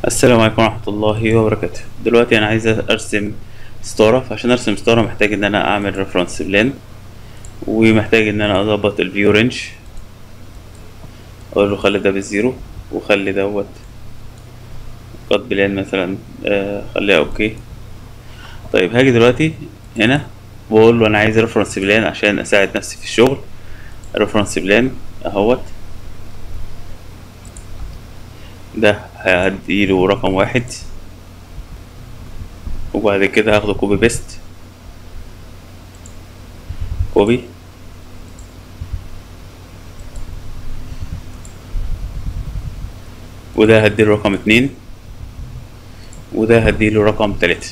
السلام عليكم ورحمة الله وبركاته دلوقتي أنا عايز أرسم ستارة فعشان أرسم ستارة محتاج إن أنا أعمل ريفرنس بلان ومحتاج إن أنا أظبط الفيو رينج أقول له خلي ده بالزيرو وخلي دوت قط بلان مثلا آه خليها أوكي طيب هاجي دلوقتي هنا وأقول له أنا عايز ريفرنس بلان عشان أساعد نفسي في الشغل ريفرنس بلان أهوت ده هديله رقم واحد وبعد كده هاخده كوبي بيست كوبي وده هديله رقم اتنين وده هديله رقم تلاتة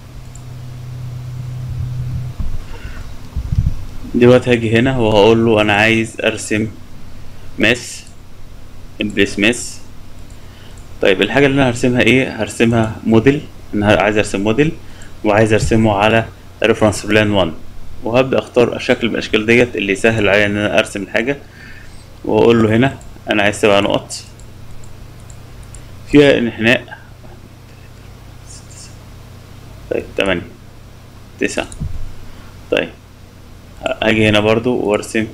دلوقتي هاجي هنا وهقول له انا عايز ارسم ماس امبريس ماس طيب الحاجة اللي أنا هرسمها إيه؟ هرسمها موديل أنا عايز أرسم موديل وعايز أرسمه على ريفرنس بلان 1 وهبدأ أختار شكل من الأشكال ديت اللي يسهل عليا إن أنا أرسم الحاجة وأقول له هنا أنا عايز سبع نقط فيها انحناء طيب تمانية تسعة طيب هاجي هنا برضو وأرسم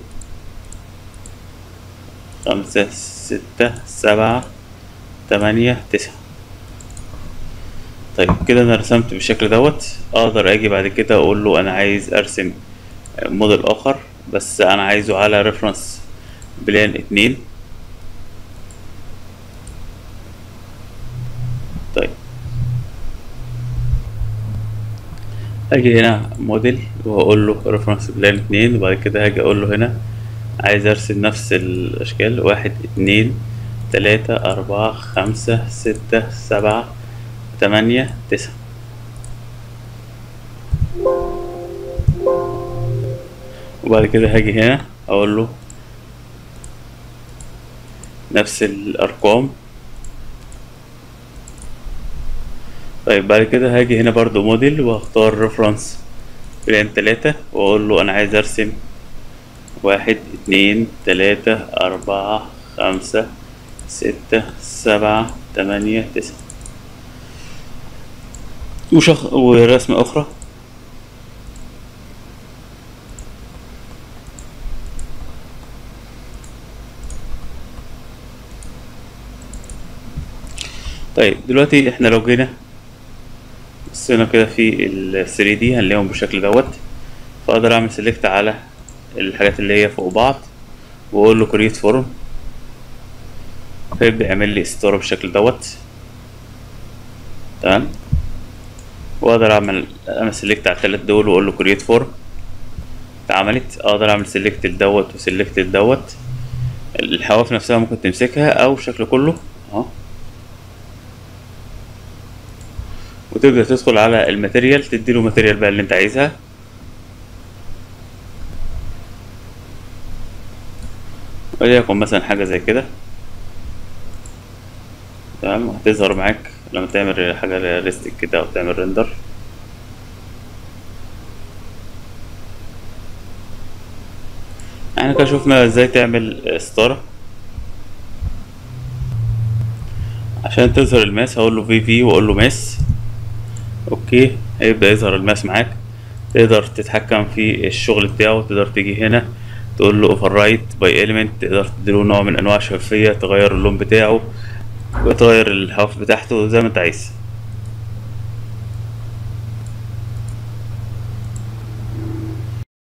خمسة ستة سبعة تمانية تسعة طيب كده انا رسمت بالشكل دوت اقدر اجي بعد كده اقول له انا عايز ارسم موديل اخر بس انا عايزه على ريفرنس بلان اتنين طيب اجي هنا موديل واقول له ريفرنس بلان اتنين وبعد كده هاجي اقول له هنا عايز ارسم نفس الاشكال واحد اتنين تلاتة أربعة خمسة ستة سبعة تمانية تسعة وبعد كده هاجي هنا أقول له نفس الأرقام طيب بعد كده هاجي هنا برضو موديل وهختار ريفرنس بلان تلاتة وأقول له أنا عايز أرسم واحد اتنين تلاتة أربعة خمسة ستة سبعة تمانية تسعة وشخ... ورسمة أخرى طيب دلوقتي احنا لو جينا بصينا كده في ال 3 دي هنلاقيهم بالشكل دوت فاقدر اعمل سيلكت على الحاجات اللي هي فوق بعض واقول له كريت فورم فيبدأ يعمل لي ستارة بالشكل دوت تمام واقدر اعمل اعمل سيلكت على التلات دول واقول له كريت فورم اتعملت اقدر اعمل سيلكت لدوت وسيلكت لدوت الحواف نفسها ممكن تمسكها او الشكل كله اهو وتبدأ تدخل على الماتيريال تديله ماتيريال بقى اللي انت عايزها وليكن مثلا حاجة زي كده تمام هتظهر معاك لما تعمل حاجة رياليستيك كده أو تعمل ريندر احنا كده شفنا ازاي تعمل ستارة عشان تظهر الماس هقول له في في واقول له ماس اوكي هيبدأ يظهر الماس معاك تقدر تتحكم في الشغل بتاعه تقدر تيجي هنا تقول له اوفر رايت باي اليمنت تقدر تديله نوع من انواع الشفافية تغير اللون بتاعه وتغير الحواف بتاعته زي ما انت عايز